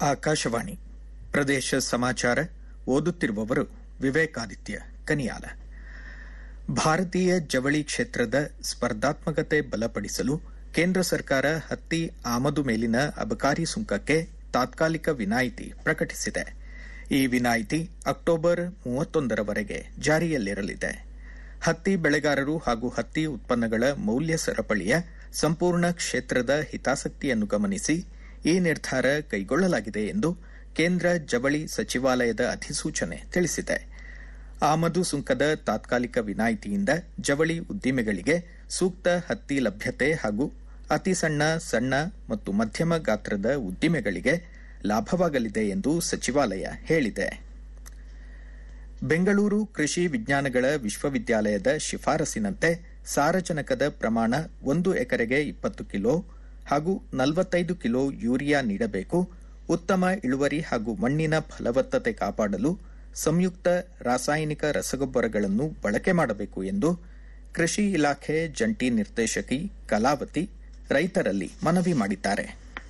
ಆಕಾಶವಾಣಿ ಪ್ರದೇಶ ಸಮಾಚಾರ ಓದುತ್ತಿರುವವರು ವಿವೇಕಾದಿತ್ಯ ಕನಿಯಾಲ ಭಾರತೀಯ ಜವಳಿ ಕ್ಷೇತ್ರದ ಸ್ಪರ್ಧಾತ್ಮಕತೆ ಬಲಪಡಿಸಲು ಕೇಂದ್ರ ಸರ್ಕಾರ ಹತ್ತಿ ಆಮದು ಮೇಲಿನ ಅಬಕಾರಿ ಸುಂಕಕ್ಕೆ ತಾತ್ಕಾಲಿಕ ವಿನಾಯಿತಿ ಪ್ರಕಟಿಸಿದೆ ಈ ವಿನಾಯಿತಿ ಅಕ್ಟೋಬರ್ ಮೂವತ್ತೊಂದರವರೆಗೆ ಜಾರಿಯಲ್ಲಿರಲಿದೆ ಹತ್ತಿ ಬೆಳೆಗಾರರು ಹಾಗೂ ಹತ್ತಿ ಉತ್ಪನ್ನಗಳ ಮೌಲ್ಯ ಸರಪಳಿಯ ಸಂಪೂರ್ಣ ಕ್ಷೇತ್ರದ ಹಿತಾಸಕ್ತಿಯನ್ನು ಗಮನಿಸಿ ಈ ನಿರ್ಧಾರ ಕೈಗೊಳ್ಳಲಾಗಿದೆ ಎಂದು ಕೇಂದ್ರ ಜವಳಿ ಸಚಿವಾಲಯದ ಅಧಿಸೂಚನೆ ತಿಳಿಸಿದೆ ಆಮದು ಸುಂಕದ ತಾತ್ಕಾಲಿಕ ವಿನಾಯಿತಿಯಿಂದ ಜವಳಿ ಉದ್ದಿಮೆಗಳಿಗೆ ಸೂಕ್ತ ಹತ್ತಿ ಲಭ್ಯತೆ ಹಾಗೂ ಅತಿ ಸಣ್ಣ ಸಣ್ಣ ಮತ್ತು ಮಧ್ಯಮ ಗಾತ್ರದ ಉದ್ದಿಮೆಗಳಿಗೆ ಲಾಭವಾಗಲಿದೆ ಎಂದು ಸಚಿವಾಲಯ ಹೇಳಿದೆ ಬೆಂಗಳೂರು ಕೃಷಿ ವಿಜ್ಞಾನಗಳ ವಿಶ್ವವಿದ್ಯಾಲಯದ ಶಿಫಾರಸಿನಂತೆ ಸಾರಜನಕದ ಪ್ರಮಾಣ ಒಂದು ಎಕರೆಗೆ ಇಪ್ಪತ್ತು ಕಿಲೋ ಹಾಗೂ ನಲವತ್ತೈದು ಕಿಲೋ ಯೂರಿಯಾ ನೀಡಬೇಕು ಉತ್ತಮ ಇಳುವರಿ ಹಾಗೂ ಮಣ್ಣಿನ ಫಲವತ್ತತೆ ಕಾಪಾಡಲು ಸಂಯುಕ್ತ ರಾಸಾಯನಿಕ ರಸಗೊಬ್ಬರಗಳನ್ನು ಬಳಕೆ ಮಾಡಬೇಕು ಎಂದು ಕೃಷಿ ಇಲಾಖೆ ಜಂಟಿ ನಿರ್ದೇಶಕಿ ಕಲಾವತಿ ರೈತರಲ್ಲಿ ಮನವಿ ಮಾಡಿದ್ದಾರೆ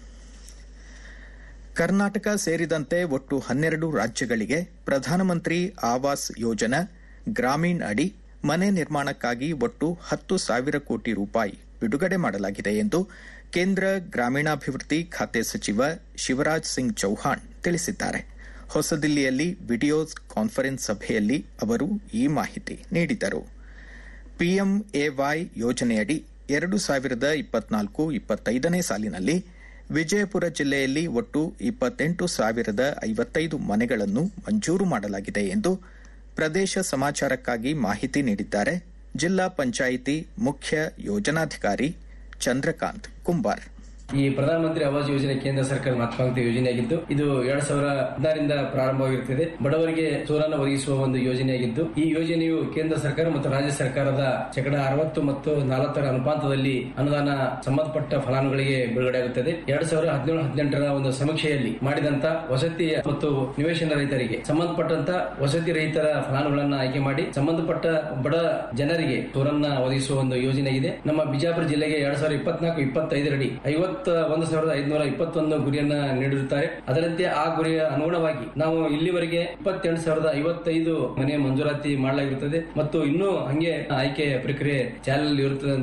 ಕರ್ನಾಟಕ ಸೇರಿದಂತೆ ಒಟ್ಟು ಹನ್ನೆರಡು ರಾಜ್ಯಗಳಿಗೆ ಪ್ರಧಾನಮಂತ್ರಿ ಆವಾಸ್ ಯೋಜನಾ ಗ್ರಾಮೀಣ್ ಅಡಿ ಮನೆ ನಿರ್ಮಾಣಕ್ಕಾಗಿ ಒಟ್ಟು ಹತ್ತು ಸಾವಿರ ಕೋಟಿ ರೂಪಾಯಿ ಬಿಡುಗಡೆ ಮಾಡಲಾಗಿದೆ ಎಂದು ಕೇಂದ್ರ ಗ್ರಾಮೀಣಾಭಿವೃದ್ಧಿ ಖಾತೆ ಸಚಿವ ಶಿವರಾಜ್ ಸಿಂಗ್ ಚೌಹಾಣ್ ತಿಳಿಸಿದ್ದಾರೆ ಹೊಸದಿಲ್ಲಿಯಲ್ಲಿ ವಿಡಿಯೋ ಕಾನ್ಫರೆನ್ಸ್ ಸಭೆಯಲ್ಲಿ ಅವರು ಈ ಮಾಹಿತಿ ನೀಡಿದರು ಪಿಎಂಎವೈ ಯೋಜನೆಯಡಿ ಎರಡು ಸಾವಿರದ ಇಪ್ಪತ್ನಾಲ್ಕು ಇಪ್ಪತ್ತೈದನೇ ಸಾಲಿನಲ್ಲಿ ವಿಜಯಪುರ ಜಿಲ್ಲೆಯಲ್ಲಿ ಒಟ್ಟು ಇಪ್ಪತ್ತೆಂಟು ಸಾವಿರದ ಐವತ್ತೈದು ಮನೆಗಳನ್ನು ಮಂಜೂರು ಮಾಡಲಾಗಿದೆ ಎಂದು ಪ್ರದೇಶ ಸಮಾಚಾರಕ್ಕಾಗಿ ಮಾಹಿತಿ ನೀಡಿದ್ದಾರೆ ಜಿಲ್ಲಾ ಪಂಚಾಯಿತಿ ಮುಖ್ಯ ಯೋಜನಾಧಿಕಾರಿ ಚಂದ್ರಕಾಂತ್ ಕುಂಬಾರ್ ಈ ಪ್ರಧಾನಮಂತ್ರಿ ಆವಾಸ್ ಯೋಜನೆ ಕೇಂದ್ರ ಸರ್ಕಾರ ಮಹತ್ವಾಕಾಂಕ್ಷಿ ಯೋಜನೆಯಾಗಿದ್ದು ಇದು ಎರಡ್ ಸಾವಿರ ಹದಿನಾರರಿಂದ ಪ್ರಾರಂಭವಾಗಿರುತ್ತದೆ ಬಡವರಿಗೆ ಸೂರನ್ನು ಒದಗಿಸುವ ಒಂದು ಯೋಜನೆಯಾಗಿದ್ದು ಈ ಯೋಜನೆಯು ಕೇಂದ್ರ ಸರ್ಕಾರ ಮತ್ತು ರಾಜ್ಯ ಸರ್ಕಾರದ ಶೇಕಡ ಅರವತ್ತು ಮತ್ತು ನಲವತ್ತರ ಅನುಪಾತದಲ್ಲಿ ಅನುದಾನ ಸಂಬಂಧಪಟ್ಟ ಫಲಾನುಗಳಿಗೆ ಬಿಡುಗಡೆಯಾಗುತ್ತದೆ ಎರಡ್ ಸಾವಿರ ಹದಿನೇಳು ಹದಿನೆಂಟರ ಒಂದು ಸಮೀಕ್ಷೆಯಲ್ಲಿ ಮಾಡಿದಂತ ವಸತಿ ಮತ್ತು ನಿವೇಶನ ರೈತರಿಗೆ ಸಂಬಂಧಪಟ್ಟಂತ ವಸತಿ ರಹಿತರ ಫಲಾನುಗಳನ್ನು ಆಯ್ಕೆ ಮಾಡಿ ಸಂಬಂಧಪಟ್ಟ ಬಡ ಜನರಿಗೆ ಸೂರನ್ನ ಒದಗಿಸುವ ಒಂದು ಯೋಜನೆಯಾಗಿದೆ ನಮ್ಮ ಬಿಜಾಪುರ ಜಿಲ್ಲೆಗೆ ಎರಡ್ ಸಾವಿರದ ಇಪ್ಪತ್ನಾಲ್ಕು ಇಪ್ಪತ್ತೈದರಡಿ ಐವತ್ತು ಒಂದು ಸಾವಿರದ ಐದುನೂರ ಇಪ್ಪತ್ತೊಂದು ಗುರಿಯನ್ನ ನೀಡಿರುತ್ತಾರೆ ಅದರಂತೆ ಆ ಗುರಿಯ ಅನುಗುಣವಾಗಿ ನಾವು ಇಲ್ಲಿವರೆಗೆ ಇಪ್ಪತ್ತೆಂಟು ಸಾವಿರದ ಐವತ್ತೈದು ಮನೆ ಮಂಜೂರಾತಿ ಮಾಡಲಾಗಿರುತ್ತದೆ ಮತ್ತು ಇನ್ನೂ ಹಂಗೆ ಆಯ್ಕೆ ಪ್ರಕ್ರಿಯೆ ಚಾಲನೆಯಲ್ಲಿ ಇರುತ್ತದೆ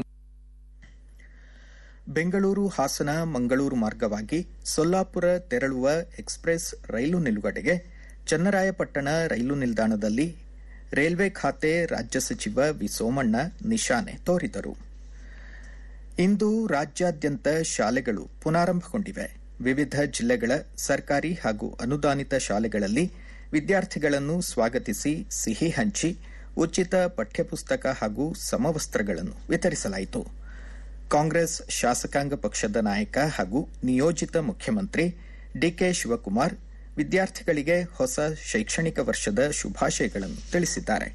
ಬೆಂಗಳೂರು ಹಾಸನ ಮಂಗಳೂರು ಮಾರ್ಗವಾಗಿ ಸೊಲ್ಲಾಪುರ ತೆರಳುವ ಎಕ್ಸ್ಪ್ರೆಸ್ ರೈಲು ನಿಲುಗಡೆಗೆ ಚನ್ನರಾಯಪಟ್ಟಣ ರೈಲು ನಿಲ್ದಾಣದಲ್ಲಿ ರೈಲ್ವೆ ಖಾತೆ ರಾಜ್ಯ ಸಚಿವ ವಿ ಸೋಮಣ್ಣ ನಿಶಾನೆ ತೋರಿದರು ಇಂದು ರಾಜ್ಯಾದ್ಯಂತ ಶಾಲೆಗಳು ಪುನಾರಂಭಗೊಂಡಿವೆ ವಿವಿಧ ಜಿಲ್ಲೆಗಳ ಸರ್ಕಾರಿ ಹಾಗೂ ಅನುದಾನಿತ ಶಾಲೆಗಳಲ್ಲಿ ವಿದ್ಯಾರ್ಥಿಗಳನ್ನು ಸ್ವಾಗತಿಸಿ ಸಿಹಿ ಹಂಚಿ ಉಚಿತ ಪಠ್ಯಪುಸ್ತಕ ಹಾಗೂ ಸಮವಸ್ತ್ರಗಳನ್ನು ವಿತರಿಸಲಾಯಿತು ಕಾಂಗ್ರೆಸ್ ಶಾಸಕಾಂಗ ಪಕ್ಷದ ನಾಯಕ ಹಾಗೂ ನಿಯೋಜಿತ ಮುಖ್ಯಮಂತ್ರಿ ಡಿಕೆ ಶಿವಕುಮಾರ್ ವಿದ್ಯಾರ್ಥಿಗಳಿಗೆ ಹೊಸ ಶೈಕ್ಷಣಿಕ ವರ್ಷದ ಶುಭಾಶಯಗಳನ್ನು ತಿಳಿಸಿದ್ದಾರೆ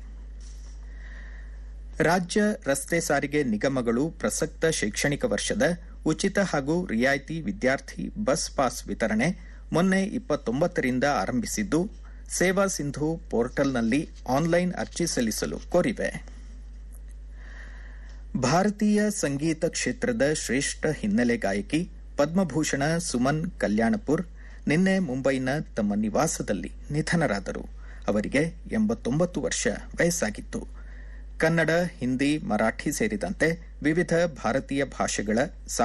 ರಾಜ್ಯ ರಸ್ತೆ ಸಾರಿಗೆ ನಿಗಮಗಳು ಪ್ರಸಕ್ತ ಶೈಕ್ಷಣಿಕ ವರ್ಷದ ಉಚಿತ ಹಾಗೂ ರಿಯಾಯಿತಿ ವಿದ್ಯಾರ್ಥಿ ಬಸ್ ಪಾಸ್ ವಿತರಣೆ ಮೊನ್ನೆ ಇಪ್ಪತ್ತೊಂಬತ್ತರಿಂದ ಆರಂಭಿಸಿದ್ದು ಸೇವಾ ಸಿಂಧು ಪೋರ್ಟಲ್ನಲ್ಲಿ ಆನ್ಲೈನ್ ಅರ್ಜಿ ಸಲ್ಲಿಸಲು ಕೋರಿವೆ ಭಾರತೀಯ ಸಂಗೀತ ಕ್ಷೇತ್ರದ ಶ್ರೇಷ್ಠ ಹಿನ್ನೆಲೆ ಗಾಯಕಿ ಪದ್ಮಭೂಷಣ ಸುಮನ್ ಕಲ್ಯಾಣಪುರ್ ನಿನ್ನೆ ಮುಂಬೈನ ತಮ್ಮ ನಿವಾಸದಲ್ಲಿ ನಿಧನರಾದರು ಅವರಿಗೆ ಎಂಬತ್ತೊಂಬತ್ತು ವರ್ಷ ವಯಸ್ಸಾಗಿತ್ತು ಕನ್ನಡ ಹಿಂದಿ ಮರಾಠಿ ಸೇರಿದಂತೆ ವಿವಿಧ ಭಾರತೀಯ ಭಾಷೆಗಳ